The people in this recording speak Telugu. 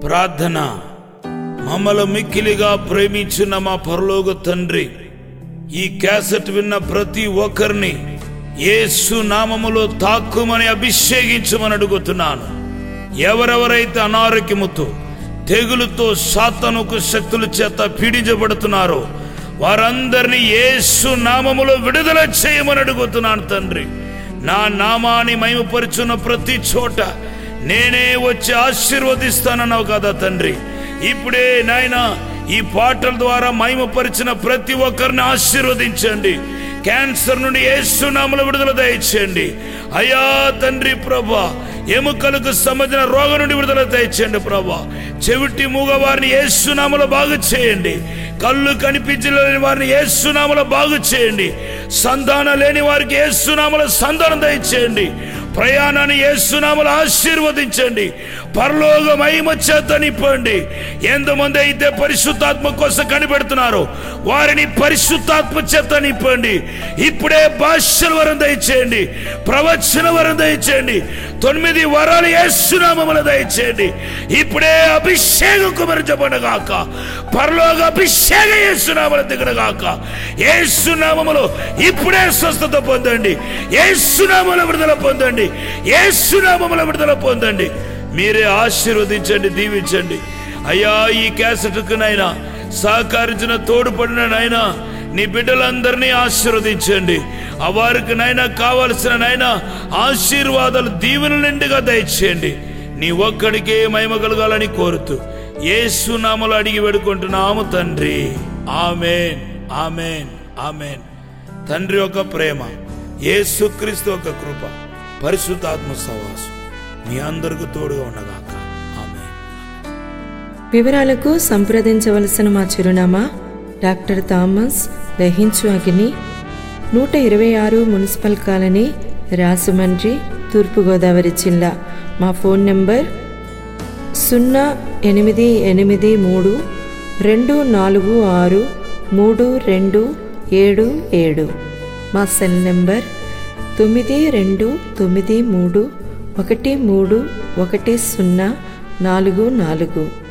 ప్రార్థన మమ్మల్ని మిక్కిలిగా ప్రేమించిన మా పరలోక తండ్రి ఈ క్యాసెట్ విన్న ప్రతి ఒక్కరిని యేసు నామములో తాక్కుమని అభిషేకించమని అడుగుతున్నాను ఎవరెవరైతే అనారోగ్యముతో తెగులుతో సాతనుకు శక్తుల చేత పీడించబడుతున్నారో వారందరినీ యేసు నామములో విడుదల చేయమని అడుగుతున్నాను తండ్రి నా నామాన్ని మహిమపరుచున్న ప్రతి చోట నేనే వచ్చి ఆశీర్వదిస్తానన్నావు కదా తండ్రి ఇప్పుడే నాయన ఈ పాటల ద్వారా మహిమపరిచిన ప్రతి ఒక్కరిని ఆశీర్వదించండి క్యాన్సర్ నుండి ఏసునామల విడుదల దయచేయండి అయ్యా తండ్రి ప్రభా ఎముకలకు సంబంధించిన రోగం నుండి విడుదల దయచేయండి ప్రభా చెవిటి మూగ వారిని ఏసునామలో బాగు చేయండి కళ్ళు కనిపించలేని వారిని ఏసునామలో బాగు చేయండి సంతానం లేని వారికి ఏసునామల సంతానం దయచేయండి ప్రయాణాన్ని ఏసునామలు ఆశీర్వదించండి పరలోక మహిమ చేత నింపండి ఎంతమంది అయితే పరిశుద్ధాత్మ కోసం కనిపెడుతున్నారో వారిని పరిశుద్ధాత్మ చేత నింపండి ఇప్పుడే భాషల వరం దయచేయండి ప్రవచన వరం దయచేయండి తొమ్మిది వరాలు ఏసునామములు దయచేయండి ఇప్పుడే అభిషేకం కుమరించబడగాక పరలోక అభిషేక ఏసునామల దిగడగాక ఏసునామములు ఇప్పుడే స్వస్థత పొందండి ఏసునామల విడుదల పొందండి ఏసునామముల విడుదల పొందండి మీరే ఆశీర్వదించండి దీవించండి అయ్యా ఈ క్యాసెట్కు నైనా సహకరించిన తోడ్పడిన నైనా నీ బిడ్డలందరినీ ఆశీర్వదించండి ఆ వారికి నైనా కావలసిన నైనా ఆశీర్వాదాలు దీవెన నిండుగా దయచేయండి నీ ఒక్కడికే మహిమ కలగాలని కోరుతూ ఏసునామలు అడిగి వేడుకుంటున్నాము తండ్రి ఆమెన్ ఆమెన్ ఆమెన్ తండ్రి యొక్క ప్రేమ యేసుక్రీస్తు యొక్క కృప పరిశుద్ధాత్మ సవాసం మీ అందరికీ తోడుగా ఉండగాక ఆమెన్ వివరాలకు సంప్రదించవలసిన మా చిరునామా డాక్టర్ థామస్ దహించు అగ్ని నూట ఇరవై ఆరు మున్సిపల్ కాలనీ రాజమండ్రి తూర్పుగోదావరి జిల్లా మా ఫోన్ నెంబర్ సున్నా ఎనిమిది ఎనిమిది మూడు రెండు నాలుగు ఆరు మూడు రెండు ఏడు ఏడు మా సెల్ నెంబర్ తొమ్మిది రెండు తొమ్మిది మూడు ఒకటి మూడు ఒకటి సున్నా నాలుగు నాలుగు